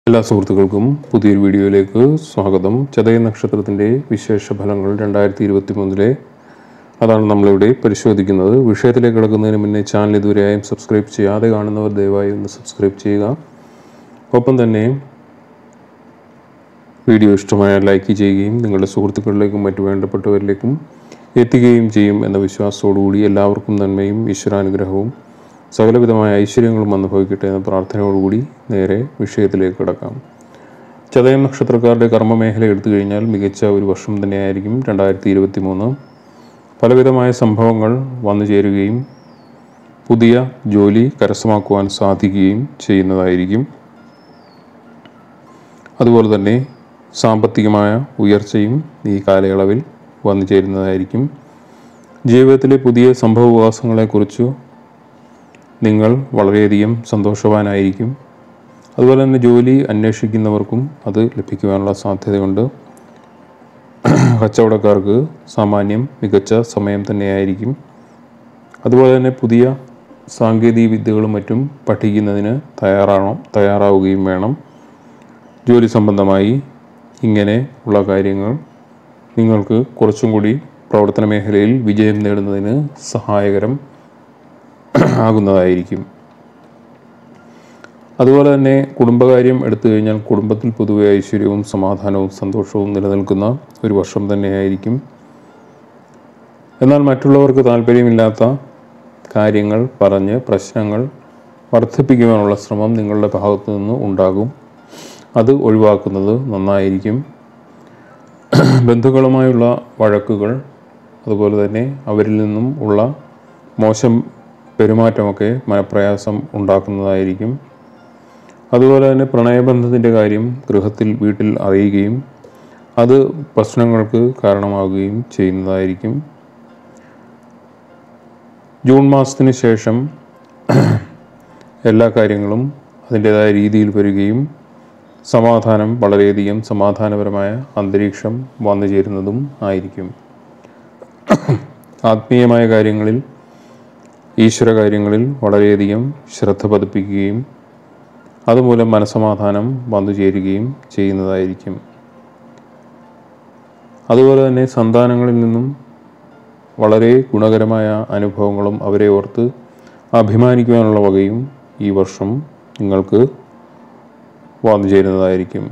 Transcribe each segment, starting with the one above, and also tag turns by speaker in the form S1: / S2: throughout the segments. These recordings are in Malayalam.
S1: എല്ലാ സുഹൃത്തുക്കൾക്കും പുതിയൊരു വീഡിയോയിലേക്ക് സ്വാഗതം ചതയ നക്ഷത്രത്തിൻ്റെ വിശേഷ ഫലങ്ങൾ രണ്ടായിരത്തി ഇരുപത്തി മൂന്നിലെ അതാണ് നമ്മളിവിടെ പരിശോധിക്കുന്നത് വിഷയത്തിലേക്ക് കിടക്കുന്നതിന് മുന്നേ ചാനൽ ഇതുവരെയായും സബ്സ്ക്രൈബ് ചെയ്യാതെ കാണുന്നവർ ദയവായി ഒന്ന് സബ്സ്ക്രൈബ് ചെയ്യുക ഒപ്പം തന്നെ വീഡിയോ ഇഷ്ടമായാൽ ലൈക്ക് ചെയ്യുകയും നിങ്ങളുടെ സുഹൃത്തുക്കളിലേക്കും മറ്റു വേണ്ടപ്പെട്ടവരിലേക്കും എത്തുകയും ചെയ്യും എന്ന വിശ്വാസത്തോടുകൂടി എല്ലാവർക്കും നന്മയും ഈശ്വരാനുഗ്രഹവും സകലവിധമായ ഐശ്വര്യങ്ങളും അനുഭവിക്കട്ടെ എന്ന പ്രാർത്ഥനയോടുകൂടി നേരെ വിഷയത്തിലേക്ക് കിടക്കാം ചതയം നക്ഷത്രക്കാരുടെ കർമ്മമേഖല എടുത്തു കഴിഞ്ഞാൽ മികച്ച ഒരു വർഷം തന്നെയായിരിക്കും രണ്ടായിരത്തി ഇരുപത്തി മൂന്ന് പലവിധമായ സംഭവങ്ങൾ വന്നു ചേരുകയും പുതിയ ജോലി കരസ്ഥമാക്കുവാൻ സാധിക്കുകയും ചെയ്യുന്നതായിരിക്കും അതുപോലെ തന്നെ സാമ്പത്തികമായ ഉയർച്ചയും ഈ കാലയളവിൽ വന്നു ചേരുന്നതായിരിക്കും ജീവിതത്തിലെ പുതിയ സംഭവവികാസങ്ങളെക്കുറിച്ച് നിങ്ങൾ വളരെയധികം സന്തോഷവാനായിരിക്കും അതുപോലെ തന്നെ ജോലി അന്വേഷിക്കുന്നവർക്കും അത് ലഭിക്കുവാനുള്ള സാധ്യതയുണ്ട് കച്ചവടക്കാർക്ക് സാമാന്യം മികച്ച സമയം തന്നെയായിരിക്കും അതുപോലെ തന്നെ പുതിയ സാങ്കേതിക വിദ്യകളും മറ്റും പഠിക്കുന്നതിന് തയ്യാറാണോ തയ്യാറാവുകയും വേണം ജോലി സംബന്ധമായി ഇങ്ങനെ ഉള്ള കാര്യങ്ങൾ നിങ്ങൾക്ക് കുറച്ചും കൂടി പ്രവർത്തന മേഖലയിൽ വിജയം നേടുന്നതിന് സഹായകരം ആകുന്നതായിരിക്കും അതുപോലെ തന്നെ കുടുംബകാര്യം എടുത്തു കഴിഞ്ഞാൽ കുടുംബത്തിൽ പൊതുവെ ഐശ്വര്യവും സമാധാനവും സന്തോഷവും നിലനിൽക്കുന്ന ഒരു വർഷം തന്നെയായിരിക്കും എന്നാൽ മറ്റുള്ളവർക്ക് താല്പര്യമില്ലാത്ത കാര്യങ്ങൾ പറഞ്ഞ് പ്രശ്നങ്ങൾ വർദ്ധിപ്പിക്കുവാനുള്ള ശ്രമം നിങ്ങളുടെ ഭാഗത്തു നിന്ന് ഉണ്ടാകും അത് ഒഴിവാക്കുന്നത് നന്നായിരിക്കും ബന്ധുക്കളുമായുള്ള വഴക്കുകൾ അതുപോലെ തന്നെ അവരിൽ നിന്നും ഉള്ള മോശം പെരുമാറ്റമൊക്കെ മനപ്രയാസം ഉണ്ടാക്കുന്നതായിരിക്കും അതുപോലെ തന്നെ പ്രണയബന്ധത്തിൻ്റെ കാര്യം ഗൃഹത്തിൽ വീട്ടിൽ അറിയുകയും അത് പ്രശ്നങ്ങൾക്ക് കാരണമാവുകയും ചെയ്യുന്നതായിരിക്കും ജൂൺ മാസത്തിന് ശേഷം എല്ലാ കാര്യങ്ങളും അതിൻ്റെതായ രീതിയിൽ വരികയും സമാധാനം വളരെയധികം സമാധാനപരമായ അന്തരീക്ഷം വന്നു ചേരുന്നതും ആയിരിക്കും ആത്മീയമായ കാര്യങ്ങളിൽ ഈശ്വര കാര്യങ്ങളിൽ വളരെയധികം ശ്രദ്ധ പതിപ്പിക്കുകയും അതുമൂലം മനസമാധാനം വന്നു ചേരുകയും ചെയ്യുന്നതായിരിക്കും അതുപോലെ തന്നെ സന്താനങ്ങളിൽ നിന്നും വളരെ ഗുണകരമായ അനുഭവങ്ങളും അവരെ ഓർത്ത് അഭിമാനിക്കുവാനുള്ള വകയും ഈ വർഷം നിങ്ങൾക്ക് വന്നു ചേരുന്നതായിരിക്കും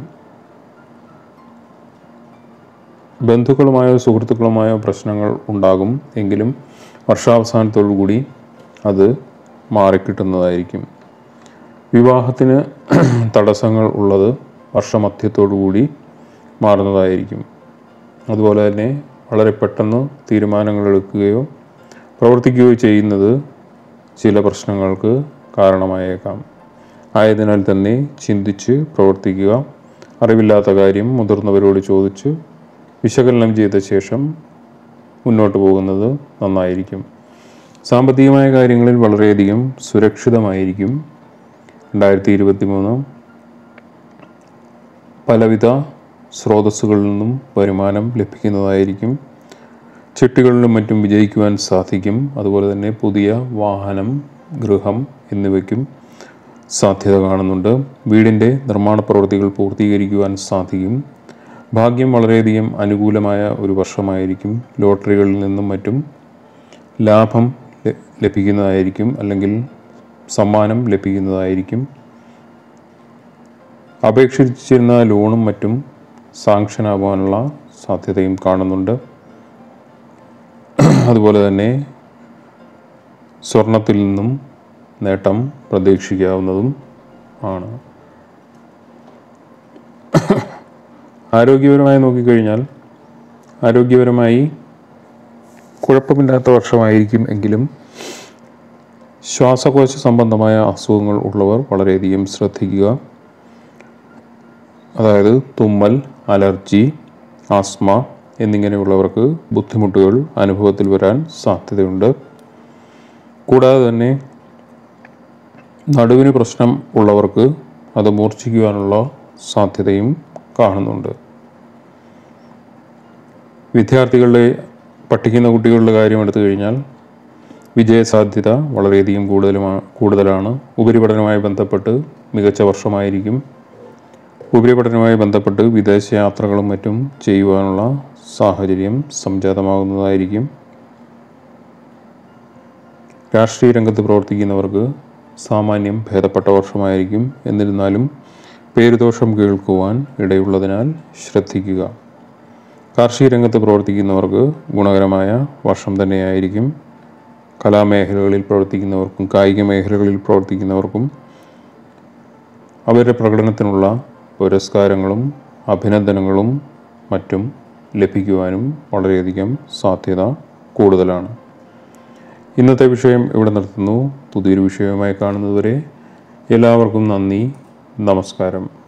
S1: ബന്ധുക്കളുമായോ സുഹൃത്തുക്കളുമായോ പ്രശ്നങ്ങൾ ഉണ്ടാകും എങ്കിലും വർഷാവസാനത്തോടു കൂടി അത് മാറിക്കിട്ടുന്നതായിരിക്കും വിവാഹത്തിന് തടസ്സങ്ങൾ ഉള്ളത് വർഷമധ്യത്തോടു കൂടി മാറുന്നതായിരിക്കും അതുപോലെ തന്നെ വളരെ പെട്ടെന്ന് തീരുമാനങ്ങൾ എടുക്കുകയോ പ്രവർത്തിക്കുകയോ ചെയ്യുന്നത് ചില പ്രശ്നങ്ങൾക്ക് കാരണമായേക്കാം ആയതിനാൽ തന്നെ ചിന്തിച്ച് പ്രവർത്തിക്കുക അറിവില്ലാത്ത കാര്യം മുതിർന്നവരോട് ചോദിച്ച് വിശകലനം ചെയ്ത ശേഷം മുന്നോട്ട് പോകുന്നത് നന്നായിരിക്കും സാമ്പത്തികമായ കാര്യങ്ങളിൽ വളരെയധികം സുരക്ഷിതമായിരിക്കും രണ്ടായിരത്തി ഇരുപത്തി മൂന്ന് പലവിധ സ്രോതസ്സുകളിൽ നിന്നും വരുമാനം ലഭിക്കുന്നതായിരിക്കും ചിട്ടികളിലും മറ്റും വിജയിക്കുവാൻ സാധിക്കും അതുപോലെ തന്നെ പുതിയ വാഹനം ഗൃഹം എന്നിവയ്ക്കും സാധ്യത കാണുന്നുണ്ട് വീടിൻ്റെ നിർമ്മാണ പ്രവൃത്തികൾ പൂർത്തീകരിക്കുവാൻ സാധിക്കും ഭാഗ്യം വളരെയധികം അനുകൂലമായ ഒരു വർഷമായിരിക്കും ലോട്ടറികളിൽ നിന്നും മറ്റും ലാഭം ല- ലഭിക്കുന്നതായിരിക്കും അല്ലെങ്കിൽ സമ്മാനം ലഭിക്കുന്നതായിരിക്കും അപേക്ഷിച്ചിരുന്ന ലോണും മറ്റും സാങ്ഷൻ ആവാനുള്ള സാധ്യതയും കാണുന്നുണ്ട് അതുപോലെ തന്നെ സ്വർണത്തിൽ നിന്നും നേട്ടം പ്രതീക്ഷിക്കാവുന്നതും ആണ് ആരോഗ്യപരമായി നോക്കിക്കഴിഞ്ഞാൽ ആരോഗ്യപരമായി കുഴപ്പമില്ലാത്ത വർഷമായിരിക്കും എങ്കിലും ശ്വാസകോശ സംബന്ധമായ അസുഖങ്ങൾ ഉള്ളവർ വളരെയധികം ശ്രദ്ധിക്കുക അതായത് തുമ്മൽ അലർജി ആസ്മ എന്നിങ്ങനെയുള്ളവർക്ക് ബുദ്ധിമുട്ടുകൾ അനുഭവത്തിൽ വരാൻ സാധ്യതയുണ്ട് കൂടാതെ തന്നെ നടുവിന് പ്രശ്നം ഉള്ളവർക്ക് അത് മൂർച്ഛിക്കുവാനുള്ള സാധ്യതയും കാണുന്നുണ്ട് വിദ്യാർത്ഥികളുടെ പഠിക്കുന്ന കുട്ടികളുടെ കാര്യം എടുത്തു കഴിഞ്ഞാൽ വിജയസാധ്യത വളരെയധികം കൂടുതലുമാണ് കൂടുതലാണ് ഉപരിപഠനവുമായി ബന്ധപ്പെട്ട് മികച്ച വർഷമായിരിക്കും ഉപരിപഠനവുമായി ബന്ധപ്പെട്ട് വിദേശ യാത്രകളും മറ്റും ചെയ്യുവാനുള്ള സാഹചര്യം സംജാതമാകുന്നതായിരിക്കും രാഷ്ട്രീയ രംഗത്ത് പ്രവർത്തിക്കുന്നവർക്ക് സാമാന്യം ഭേദപ്പെട്ട വർഷമായിരിക്കും എന്നിരുന്നാലും പേരുദോഷം കേൾക്കുവാൻ ഇടയുള്ളതിനാൽ ശ്രദ്ധിക്കുക കാർഷിക രംഗത്ത് പ്രവർത്തിക്കുന്നവർക്ക് ഗുണകരമായ വർഷം തന്നെയായിരിക്കും കലാമേഖലകളിൽ പ്രവർത്തിക്കുന്നവർക്കും കായിക മേഖലകളിൽ പ്രവർത്തിക്കുന്നവർക്കും അവരുടെ പ്രകടനത്തിനുള്ള പുരസ്കാരങ്ങളും അഭിനന്ദനങ്ങളും മറ്റും ലഭിക്കുവാനും വളരെയധികം സാധ്യത കൂടുതലാണ് ഇന്നത്തെ വിഷയം ഇവിടെ നിർത്തുന്നു പുതിയൊരു വിഷയവുമായി കാണുന്നതുവരെ എല്ലാവർക്കും നന്ദി നമസ്കാരം